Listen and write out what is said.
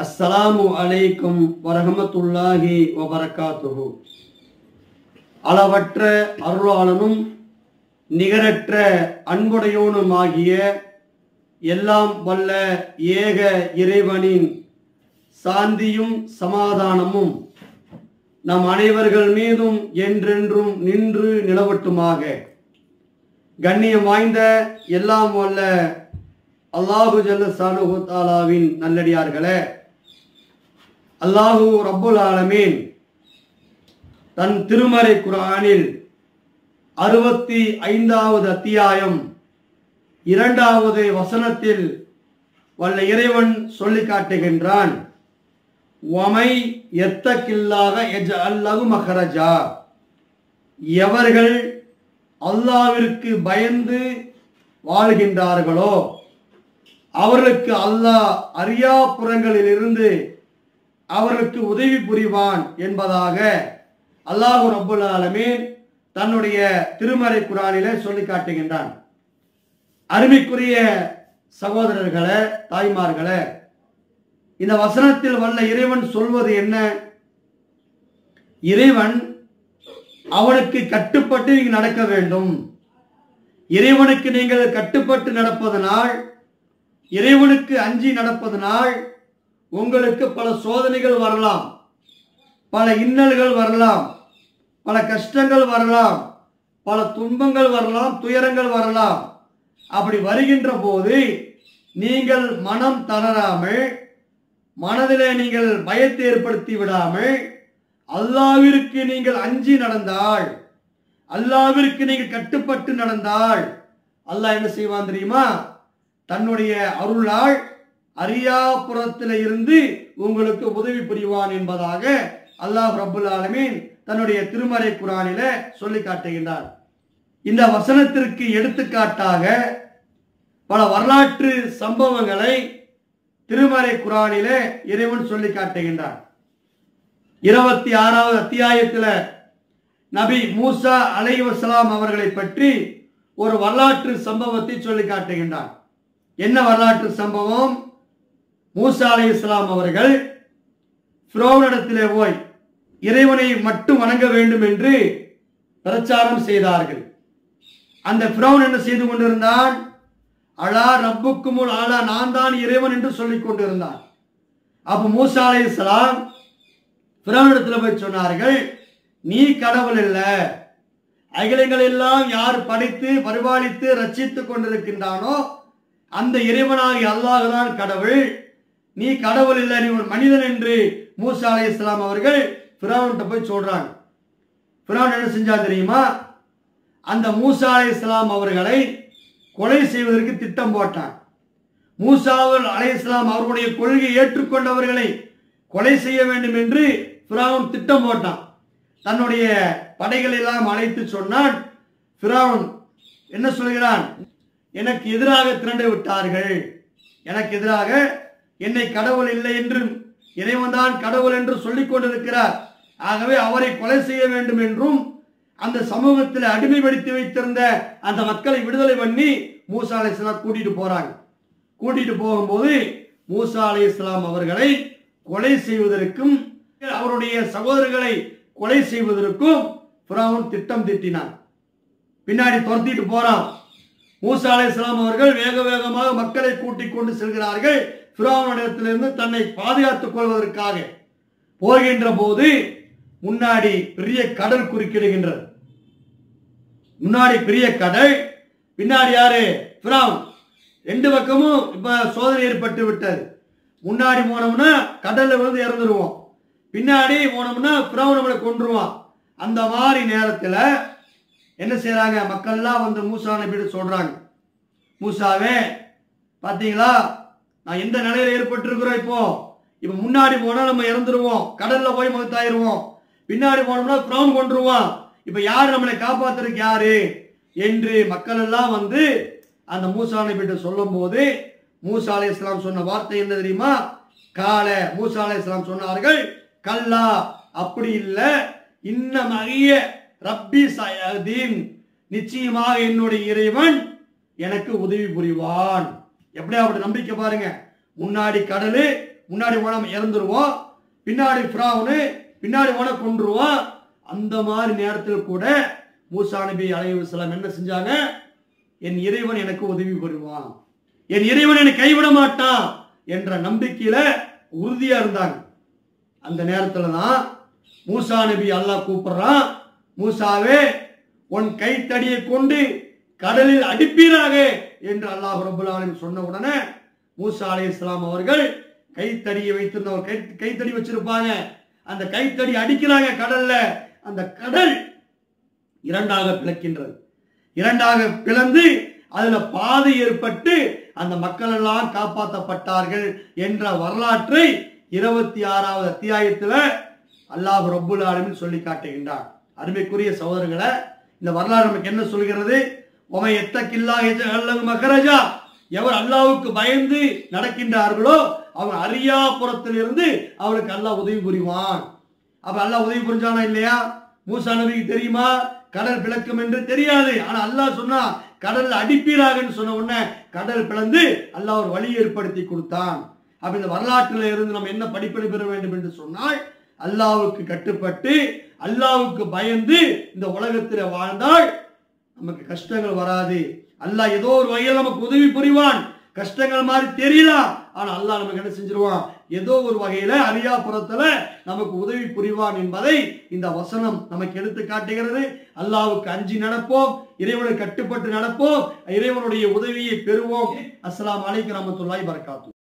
அஸ்ஸலாமு அலைக்கும் வரஹமத்துல்லாஹி வபரகாத்துஹு அளவற்ற அருளாளனும் நிகரற்ற அன்புடையோனுமாகிய எல்லாம் வல்ல ஏக இறைவனின் சாந்தியும் சமாதானமும் நம் அனைவர்கள் மீதும் என்றென்றும் நின்று நிலவட்டுமாக கண்ணியம் வாய்ந்த எல்லாம் வல்ல அல்லாஹு ஜல்ல சானுஹு தாலாவின் நல்லடியார்களே அல்லாஹு ரப்புல் ஆலமீன் தன் திருமறை குர்ஆனில் அறுபத்தி ஐந்தாவது அத்தியாயம் இரண்டாவது வசனத்தில் வல்ல இறைவன் சொல்லி காட்டுகின்றான் ஒமை எத்தக்கில்லாக எஜ அல்லகு மகரஜா எவர்கள் அல்லாவிற்கு பயந்து வாழ்கின்றார்களோ அவர்களுக்கு அல்லாஹ் அரியாப்புறங்களிலிருந்து அவர்களுக்கு உதவி புரிவான் என்பதாக அல்லாஹு ரப்புல் ஆலமீன் தன்னுடைய திருமறை குரானிலே சொல்லி காட்டுகின்றான் அருமைக்குரிய சகோதரர்களே தாய்மார்களே இந்த வசனத்தில் வல்ல இறைவன் சொல்வது என்ன இறைவன் அவனுக்கு கட்டுப்பட்டு நீங்க நடக்க வேண்டும் இறைவனுக்கு நீங்கள் கட்டுப்பட்டு நடப்பதனால் இறைவனுக்கு அஞ்சி நடப்பதனால் உங்களுக்கு பல சோதனைகள் வரலாம் பல இன்னல்கள் வரலாம் பல கஷ்டங்கள் வரலாம் பல துன்பங்கள் வரலாம் துயரங்கள் வரலாம் அப்படி வருகின்ற போது நீங்கள் மனம் தளராமல் மனதிலே நீங்கள் பயத்தை ஏற்படுத்தி விடாமல் அல்லாவிற்கு நீங்கள் அஞ்சி நடந்தால் அல்லாவிற்கு நீங்கள் கட்டுப்பட்டு நடந்தால் அல்லாஹ் என்ன செய்வான் தெரியுமா தன்னுடைய அருளால் அரியாபுரத்தில் இருந்து உங்களுக்கு உதவி புரிவான் என்பதாக அல்லாஹ் ரப்புல் ஆலமீன் தன்னுடைய திருமறை குரானில சொல்லி காட்டுகின்றார் இந்த வசனத்திற்கு எடுத்துக்காட்டாக பல வரலாற்று சம்பவங்களை திருமறை குரானிலே இறைவன் சொல்லி காட்டுகின்றார் இருபத்தி ஆறாவது அத்தியாயத்தில் நபி மூசா அலைவசலாம் அவர்களை பற்றி ஒரு வரலாற்று சம்பவத்தை சொல்லி காட்டுகின்றார் என்ன வரலாற்று சம்பவம் மூசா அலை இஸ்லாம் அவர்கள் ஃபிரோனிடத்திலே போய் இறைவனை மட்டும் வணங்க வேண்டும் என்று பிரச்சாரம் செய்தார்கள் அந்த ஃபிரௌன் என்ன செய்து கொண்டிருந்தான் அலா ரப்புக்குமுல் அலா நான் தான் இறைவன் என்று சொல்லிக் கொண்டிருந்தான் அப்ப மூசா அலை இஸ்லாம் பிறனிடத்தில் போய் சொன்னார்கள் நீ கடவுள் இல்ல அகிலங்கள் எல்லாம் யார் படைத்து பரிபாலித்து ரட்சித்துக் கொண்டிருக்கின்றானோ அந்த இறைவனாகி அல்லாஹ் தான் கடவுள் நீ கடவுள் இல்லை நீ ஒரு மனிதன் என்று மூசா அலை இஸ்லாம் அவர்கள் பிறவன்கிட்ட போய் சொல்றாங்க பிறவன் என்ன செஞ்சா தெரியுமா அந்த மூசா அலை இஸ்லாம் அவர்களை கொலை செய்வதற்கு திட்டம் போட்டான் மூசாவில் அலை இஸ்லாம் அவர்களுடைய கொள்கையை ஏற்றுக்கொண்டவர்களை கொலை செய்ய வேண்டும் என்று பிராவுன் திட்டம் போட்டான் தன்னுடைய படைகள் எல்லாம் அழைத்து சொன்னான் பிராவுன் என்ன சொல்கிறான் எனக்கு எதிராக திரண்டு விட்டார்கள் எனக்கு எதிராக என்னை கடவுள் இல்லை என்றும் இறைவன்தான் கடவுள் என்று சொல்லிக் கொண்டிருக்கிறார் ஆகவே அவரை கொலை செய்ய வேண்டும் என்றும் அந்த சமூகத்தில் அடிமைப்படுத்தி வைத்திருந்த அந்த மக்களை விடுதலை பண்ணி மூசா அலை இஸ்லாம் கூட்டிட்டு போறாங்க கூட்டிட்டு போகும்போது மூசா அலை இஸ்லாம் அவர்களை கொலை செய்வதற்கும் அவருடைய சகோதரர்களை கொலை செய்வதற்கும் பிராவுன் திட்டம் திட்டினான் பின்னாடி துரத்திட்டு போறான் மூசா அலை இஸ்லாம் அவர்கள் வேக வேகமாக மக்களை கூட்டிக் கொண்டு செல்கிறார்கள் பிராவனிடத்திலிருந்து தன்னை பாதுகாத்துக் கொள்வதற்காக போகின்ற போது முன்னாடி பெரிய கடல் குறுக்கிடுகின்றது முன்னாடி பெரிய கடல் பின்னாடி யாரு பிராவன் ரெண்டு பக்கமும் இப்ப சோதனை ஏற்பட்டு விட்டது முன்னாடி போனோம்னா கடல்ல விழுந்து இறந்துருவோம் பின்னாடி போனோம்னா பிராவன் நம்மளை கொன்றுவான் அந்த மாதிரி நேரத்தில் என்ன செய்யறாங்க மக்கள்லாம் வந்து மூசா நபிட்டு சொல்றாங்க மூசாவே பாத்தீங்களா நான் எந்த நிலையில ஏற்பட்டிருக்கிறோம் இப்போ இப்ப முன்னாடி போனா நம்ம இறந்துருவோம் கடல்ல போய் மகத்தாயிருவோம் பின்னாடி போனோம்னா பிரான் கொண்டுருவான் இப்ப யார் நம்மளை காப்பாத்துறதுக்கு யாரு என்று மக்கள் எல்லாம் வந்து அந்த மூசா நபிட்டு சொல்லும் போது மூசா அலை இஸ்லாம் சொன்ன வார்த்தை என்ன தெரியுமா கால மூசா அலை இஸ்லாம் சொன்னார்கள் கல்லா அப்படி இல்லை இன்னும் அகிய ரப்பி சயதீன் நிச்சயமாக என்னுடைய இறைவன் எனக்கு உதவி புரிவான் எப்படி அப்படி நம்பிக்கை பாருங்க முன்னாடி கடலு முன்னாடி போனா நம்ம இறந்துருவோம் பின்னாடி ஃபிராவுனு பின்னாடி போனா கொன்றுவோம் அந்த மாதிரி நேரத்தில் கூட மூசா நபி அலைஹிஸ்ஸலாம் என்ன செஞ்சாங்க என் இறைவன் எனக்கு உதவி புரிவான் என் இறைவன் என்னை கைவிட மாட்டான் என்ற நம்பிக்கையில உறுதியா இருந்தாங்க அந்த நேரத்துல தான் மூசா நபி அல்லாஹ் கூப்பிடுறான் மூசாவே உன் கைத்தடியை கொண்டு கடலில் அடிப்பீராக என்று அல்லாஹ் ரபுல் ஆலமீன் சொன்ன உடனே மூசா அலை இஸ்லாம் அவர்கள் கைத்தடியை வைத்திருந்த ஒரு கை கைத்தடி வச்சிருப்பாங்க அந்த கைத்தடி அடிக்கிறாங்க கடல்ல அந்த கடல் இரண்டாக பிளக்கின்றது இரண்டாக பிளந்து அதுல பாதை ஏற்பட்டு அந்த மக்கள் எல்லாம் காப்பாற்றப்பட்டார்கள் என்ற வரலாற்றை இருபத்தி ஆறாவது அத்தியாயத்துல அல்லாஹ் ரப்புல் ஆலமீன் சொல்லி காட்டுகின்றார் அருமைக்குரிய சகோதரர்களை இந்த வரலாறு நமக்கு என்ன சொல்கிறது உமை எத்தக்கில்லா அல்லது மகரஜா எவர் அல்லாவுக்கு பயந்து நடக்கின்றார்களோ அவன் அரியாபுரத்திலிருந்து அவனுக்கு அல்லாஹ் உதவி புரிவான் அப்ப அல்லாஹ் உதவி புரிஞ்சானா இல்லையா மூசா நபிக்கு தெரியுமா கடல் பிளக்கும் என்று தெரியாது ஆனா அல்லாஹ் சொன்னா கடல்ல அடிப்பீராகன்னு சொன்ன உடனே கடல் பிளந்து அல்லாஹ் ஒரு வழி ஏற்படுத்தி கொடுத்தான் அப்ப இந்த வரலாற்றில் இருந்து நம்ம என்ன படிப்பினை பெற வேண்டும் என்று சொன்னால் அல்லாஹ்வுக்கு கட்டுப்பட்டு அல்லாஹ்வுக்கு பயந்து இந்த உலகத்தில் வாழ்ந்தால் நமக்கு கஷ்டங்கள் வராது அல்லாஹ் ஏதோ ஒரு வகையில் நமக்கு உதவி புரிவான் கஷ்டங்கள் மாதிரி தெரியலாம் ஆனா அல்லாஹ் நமக்கு என்ன செஞ்சிருவான் ஏதோ ஒரு வகையில அரியாபுரத்துல நமக்கு உதவி புரிவான் என்பதை இந்த வசனம் நமக்கு எடுத்து காட்டுகிறது அல்லாஹ்வுக்கு அஞ்சி நடப்போம் இறைவனுக்கு கட்டுப்பட்டு நடப்போம் இறைவனுடைய உதவியை பெறுவோம் அஸ்ஸலாமு அலைக்கும் ரஹ்மத்துல்லாஹி வரகாத்து